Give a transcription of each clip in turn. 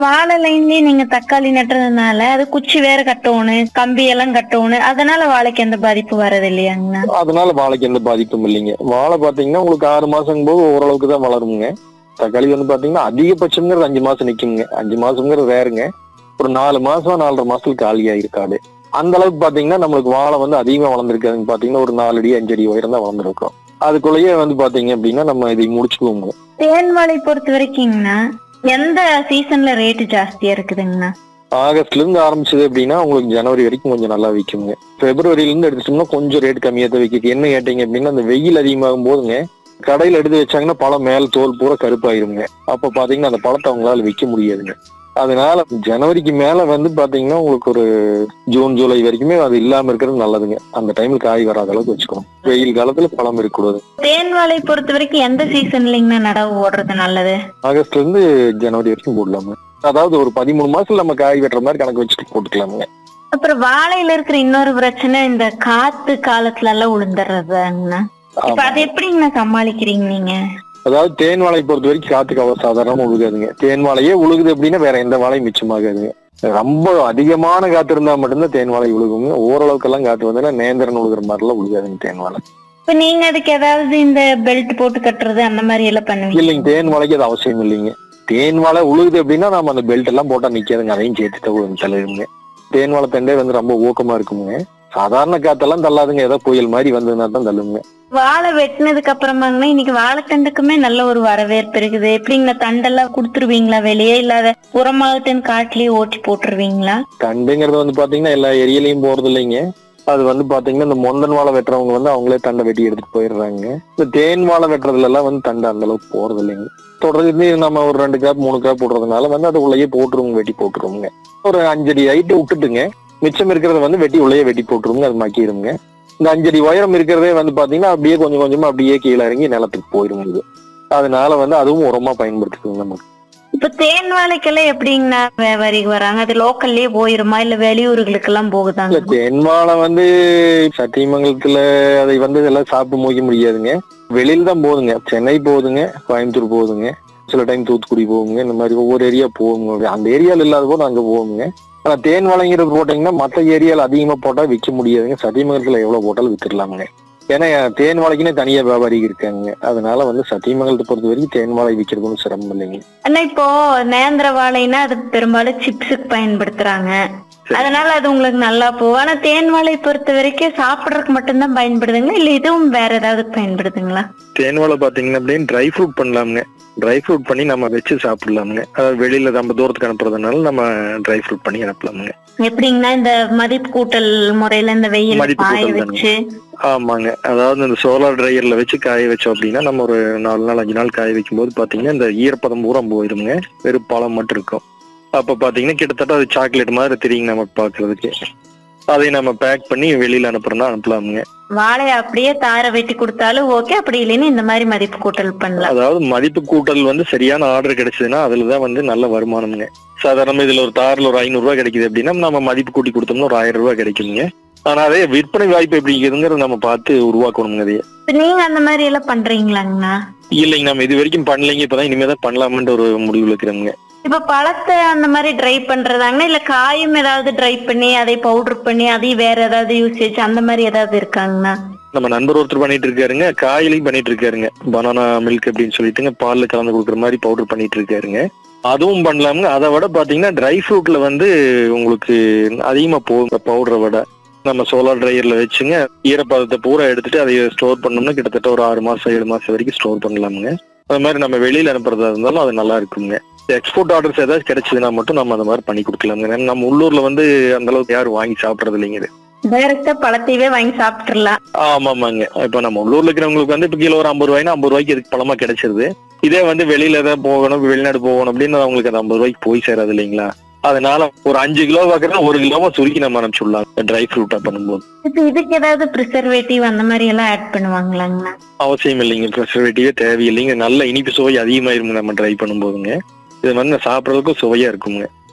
வாழை லைன்லயே நீங்க தக்காளி நட்டுறதுனால அது குச்சி வேற கட்டணும் கம்பி எல்லாம் கட்டணும் அதனால வாழைக்கு எந்த பாதிப்பு வர்றது இல்லையாங்கண்ணா அதனால வாழைக்கு எந்த பாதிப்பும் இல்லைங்க வாழை பாத்தீங்கன்னா உங்களுக்கு ஆறு மாசம் போது ஓரளவுக்கு தான் வளருங்க தக்காளி வந்து பாத்தீங்கன்னா அதிகபட்சம்ங்கிறது அஞ்சு மாசம் நிக்குங்க அஞ்சு மாசம்ங்கிறது வேறுங்க ஒரு நாலு மாசம் நாலரை மாசத்துல காலியா இருக்காது அந்த அளவுக்கு பாத்தீங்கன்னா நம்மளுக்கு வாழை வந்து அதிகமா வளர்ந்துருக்காதுங்க பாத்தீங்கன்னா ஒரு நாலு அடி அஞ்சு அடி உயரம் தான் வளர்ந்துருக்கும் அதுக்குள்ளேயே வந்து பாத்தீங்க அப்படின்னா நம்ம இதை முடிச்சுக்குவோங்க தேன் வாழை பொறுத்த வரைக்குங்கண்ணா எந்த சீசன்ல ரேட்டு ஜாஸ்தியா இருக்குதுங்கண்ணா ஆகஸ்ட்ல இருந்து ஆரம்பிச்சது அப்படின்னா உங்களுக்கு ஜனவரி வரைக்கும் கொஞ்சம் நல்லா விற்குங்க பிப்ரவரியில இருந்து எடுத்துட்டோம்னா கொஞ்சம் ரேட் கம்மியா தான் விற்கிது என்ன கேட்டீங்க அப்படின்னா அந்த வெயில் அதிகமாகும் போதுங்க கடையில எடுத்து வச்சாங்கன்னா பழம் மேல தோல் பூரா கருப்பாயிருங்க அப்ப பாத்தீங்கன்னா அந்த பழத்தை அவங்களால விற்க முடியாதுங்க அதனால ஜனவரிக்கு மேல வந்து பாத்தீங்கன்னா உங்களுக்கு ஒரு ஜூன் ஜூலை வரைக்குமே அது இல்லாம இருக்கிறது நல்லதுங்க அந்த டைம்ல காய் வராத அளவுக்கு வச்சுக்கணும் வெயில் காலத்துல பழம் இருக்கக்கூடாது தேன் வாழை பொறுத்த வரைக்கும் எந்த சீசன்லங்கண்ணா நடவு ஓடுறது நல்லது ஆகஸ்ட்ல இருந்து ஜனவரி வரைக்கும் போடலாங்க அதாவது ஒரு பதிமூணு மாசத்துல நம்ம காய் வெட்டுற மாதிரி கணக்கு வச்சுட்டு போட்டுக்கலாமுங்க அப்புறம் வாழையில இருக்கிற இன்னொரு பிரச்சனை இந்த காத்து காலத்துல எல்லாம் உளுந்துடுறதுங்கண்ணா இப்ப ஆமா. அது எப்படிங்கண்ணா சமாளிக்கிறீங்க நீங்க அதாவது தேன் வாழை பொறுத்த வரைக்கும் காத்துக்கு அவ்வளவு சாதாரணமா உழுகாதுங்க தேன் வாழையே உழுகுது அப்படின்னா வேற எந்த வாழையும் மிச்சமாகாதுங்க ரொம்ப அதிகமான காத்து இருந்தா மட்டும்தான் தேன் வாழை உழுகுங்க ஓரளவுக்கெல்லாம் காத்து வந்ததுன்னா நேந்திரன் உழுகுற மாதிரிலாம் உழுகாதுங்க தேன் வாழை இப்ப நீங்க அதுக்கு ஏதாவது இந்த பெல்ட் போட்டு கட்டுறது அந்த மாதிரி எல்லாம் பண்ணுவீங்க இல்லைங்க தேன் வாழைக்கு அது அவசியம் இல்லைங்க தேன் வாழை உழுகுது அப்படின்னா நம்ம அந்த பெல்ட் எல்லாம் போட்டா நிக்காதுங்க அதையும் சேர்த்து தள்ளிடுங்க தேன் வாழை தண்டே வந்து ரொம்ப ஊக்கமா இருக்குங்க சாதாரண காத்தெல்லாம் தள்ளாதுங்க ஏதோ புயல் மாதிரி வந்ததுன்னா தான் தள்ளுங்க வாழை வெட்டினதுக்கு அப்புறமாங்கண்ணா இன்னைக்கு வாழைத்தண்டுக்குமே நல்ல ஒரு வரவேற்பு இருக்குது எப்படிங்கண்ணா தண்டெல்லாம் கொடுத்துருவீங்களா வெளியே இல்லாத உரமாகட்டுன்னு காட்டுலயே ஓட்டி போட்டுருவீங்களா தண்டுங்கிறது வந்து பாத்தீங்கன்னா எல்லா ஏரியாலையும் போறது இல்லைங்க அது வந்து பாத்தீங்கன்னா இந்த மொந்தன் வாழை வெட்டுறவங்க வந்து அவங்களே தண்டை வெட்டி எடுத்துட்டு போயிடுறாங்க இந்த தேன் வாழை வெட்டுறதுல எல்லாம் வந்து தண்டை அந்த அளவுக்கு போறது இல்லைங்க தொடர்ந்து நம்ம ஒரு ரெண்டு கிராப் மூணு கிராப் போடுறதுனால வந்து அது உள்ளேயே போட்டுருவோங்க வெட்டி போட்டுருவோங்க ஒரு அஞ்சடி ஹைட்டு விட்டுட்டுங்க மிச்சம் இருக்கிறத வந்து வெட்டி உள்ளேயே வெட்டி போட்டுருவோங்க அது மக்கிடுங்க இந்த அஞ்சடி உயரம் இருக்கிறதே வந்து பாத்தீங்கன்னா அப்படியே கொஞ்சம் கொஞ்சமா அப்படியே கீழே இறங்கி நிலத்துக்கு போயிடும் இது அதனால வந்து அதுவும் உரமா பயன்படுத்திக்குங்க நமக்கு இப்ப தேன் வாழைக்கெல்லாம் எப்படிங்கண்ணா வியாபாரிக்கு வராங்க அது லோக்கல்லயே போயிருமா இல்ல வெளியூர்களுக்கு எல்லாம் இல்ல போகுதாங்க தென்மாலை வந்து சத்தியமங்கலத்துல அதை வந்து எல்லாம் சாப்பிட்டு முடிக்க முடியாதுங்க வெளியில தான் போகுதுங்க சென்னை போகுதுங்க கோயம்புத்தூர் போகுதுங்க சில டைம் தூத்துக்குடி போகுங்க இந்த மாதிரி ஒவ்வொரு ஏரியா போகுங்க அந்த ஏரியால இல்லாத போது அங்க போகுங்க ஆனா தேன் வழங்கிறது போட்டீங்கன்னா மத்த ஏரியால அதிகமா போட்டா விற்க முடியாதுங்க சத்தியமங்கலத்துல எவ்வளவு போட்டாலும் வித்துடலாமுங்க ஏன்னா தேன் வாழைக்குன்னு தனியா வியாபாரி இருக்காங்க அதனால வந்து சத்தியமங்கலத்தை பொறுத்த வரைக்கும் தேன் வாழை விற்கிறது ஒன்றும் சிரமம் இல்லைங்க ஆனா இப்போ நேந்திர வாழைன்னா அது பெரும்பாலும் சிப்ஸுக்கு பயன்படுத்துறாங்க அதனால அது உங்களுக்கு நல்லா போகும் ஆனா தேன் வாழை பொறுத்த வரைக்கும் சாப்பிடறதுக்கு மட்டும்தான் பயன்படுதுங்களா இல்ல இதுவும் வேற ஏதாவது பயன்படுதுங்களா தேன் வாழை பாத்தீங்கன்னா அப்படின்னு ட்ரை ஃப்ரூட் பண்ணலாமுங்க ட்ரை ஃப்ரூட் பண்ணி நம்ம வச்சு சாப்பிடலாமுங்க அதாவது வெளியில நம்ம தூரத்துக்கு அனுப்புறதுனால நம்ம ட்ரை ஃப்ரூட் பண்ணி அனுப்பலாமுங்க எப்படிங்கன்னா இந்த மதிப்பு கூட்டல் முறையில இந்த வெயில் மதிப்பு காய கூட்டல் வச்சு ஆமாங்க அதாவது இந்த சோலார் ட்ரையர்ல வச்சு காய வச்சோம் அப்படின்னா நம்ம ஒரு நாலு நாள் அஞ்சு நாள் காய வைக்கும் போது பாத்தீங்கன்னா இந்த ஈரப்பதம் பூரா போயிருங்க வெறும் பழம் மட்டும் இருக்கும் அப்ப பாத்தீங்கன்னா கிட்டத்தட்ட அது சாக்லேட் மாதிரி தெரியுங்க நமக்கு பாக்குறதுக்கு அதை நம்ம பேக் பண்ணி வெளியில அனுப்புறோம்னா அனுப்பலாமுங்க வாழையை அப்படியே தார வெட்டி கொடுத்தாலும் ஓகே அப்படி இல்லைன்னு இந்த மாதிரி மதிப்பு கூட்டல் பண்ணலாம் அதாவது மதிப்பு கூட்டல் வந்து சரியான ஆர்டர் கிடைச்சதுன்னா அதுலதான் வந்து நல்ல வருமானம்ங்க சாதாரண இதுல ஒரு தாரில் ஒரு ஐநூறு ரூபாய் கிடைக்குது அப்படின்னா நம்ம மதிப்பு கூட்டி கொடுத்தோம்னா ஒரு ஆயிரம் ரூபாய் கிடைக்குங்க ஆனா அதே விற்பனை வாய்ப்பு எப்படி இருக்குதுங்கிறத நம்ம பார்த்து உருவாக்கணுங்க அதையே இப்ப நீங்க அந்த மாதிரி எல்லாம் பண்றீங்களாங்கண்ணா இல்லைங்க நம்ம இது வரைக்கும் பண்ணலைங்க இப்பதான் இனிமே தான் பண்ணலாம்ன்ற ஒரு முடிவுல இருக்கிறோங்க இப்ப பழத்தை அந்த மாதிரி ட்ரை பண்றதாங்கன்னா இல்ல காயும் ஏதாவது ட்ரை பண்ணி அதை பவுடர் பண்ணி அதையும் வேற ஏதாவது யூசேஜ் அந்த மாதிரி ஏதாவது இருக்காங்கண்ணா நம்ம நண்பர் ஒருத்தர் பண்ணிட்டு இருக்காருங்க காயிலையும் பண்ணிட்டு இருக்காருங்க பனானா மில்க் அப்படின்னு சொல்லிட்டுங்க பால்ல கலந்து கொடுக்குற மாதிரி பவுடர் பண்ணிட்டு இருக்காருங்க அதுவும் பண்ணலாமுங்க அதை விட பாத்தீங்கன்னா ட்ரை ஃப்ரூட்ல வந்து உங்களுக்கு அதிகமா போகும் பவுடரை விட நம்ம சோலார் ட்ரையர்ல வச்சுங்க ஈரப்பதத்தை பூரா எடுத்துட்டு அதை ஸ்டோர் பண்ணோம்னா கிட்டத்தட்ட ஒரு ஆறு மாசம் ஏழு மாசம் வரைக்கும் ஸ்டோர் பண்ணலாமுங்க அது மாதிரி நம்ம வெளியில அனுப்புறதா இருந்தாலும் அது நல்லா இருக்குங்க எக்ஸ்போர்ட் ஆர்டர்ஸ் ஏதாவது கிடைச்சதுன்னா மட்டும் நம்ம அந்த மாதிரி பண்ணி கொடுக்கலாங்க ஏன்னா நம்ம உள்ளூர்ல வந்து அந்த அளவுக்கு யாரும் வாங்கி சாப்பிடுறது இல்லைங்க இது. டைரக்டா பழத்தையவே வாங்கி சாப்பிட்டுறலாம் ஆமாமாங்க இப்ப நம்ம உள்ளூர்ல இருக்கிறவங்களுக்கு வந்து இப்ப கிலோ ஒரு ஐம்பது ரூபாய்னா ஐம்பது ரூபாய்க்கு இதுக்கு பழமா கிடைச்சிருது இதே வந்து வெளியில ஏதாவது போகணும் வெளிநாடு போகணும் அப்படின்னு அவங்களுக்கு அந்த ஐம்பது ரூபாய்க்கு போய் சேராது இல்லைங்களா அதனால ஒரு அஞ்சு கிலோ வாக்குறதா ஒரு கிலோவா சுருக்கி நம்ம அனுப்பிச்சுடலாம் ட்ரை ஃப்ரூட்டா பண்ணும்போது இப்ப இதுக்கு ஏதாவது ப்ரிசர்வேட்டிவ் அந்த மாதிரி எல்லாம் ஆட் பண்ணுவாங்களாங்கண்ணா அவசியம் இல்லைங்க ப்ரெசர்வேட்டிவே தேவையில்லைங்க நல்ல இனிப்பு சுவை அதிகமாயிருங்க நம்ம ட்ரை பண்ணும்போதுங்க இது வந்து சாப்பிடறதுக்கும் சுவையா இருக்குங்க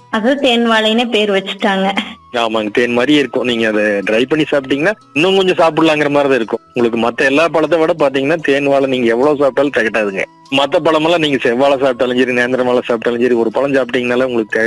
அது தேன் வாழைன்னு பேர் வச்சுட்டாங்க ஆமாங்க தேன் மாதிரியே இருக்கும் நீங்க அதை ட்ரை பண்ணி சாப்பிட்டீங்கன்னா இன்னும் கொஞ்சம் சாப்பிடலாங்கிற மாதிரி தான் இருக்கும் உங்களுக்கு மத்த எல்லா பழத்தை விட பாத்தீங்கன்னா தேன் வாழை நீங்க எவ்வளவு சாப்பிட்டாலும் திகட்டாதுங்க மத்த பழமெல்லாம் நீங்க செவ்வாழை சாப்பிட்டாலும் சரி நேந்திரம் வாழை சாப்பிட்டாலும் சரி ஒரு பழம் சாப்பிட்டீங்கனால உங்களுக்கு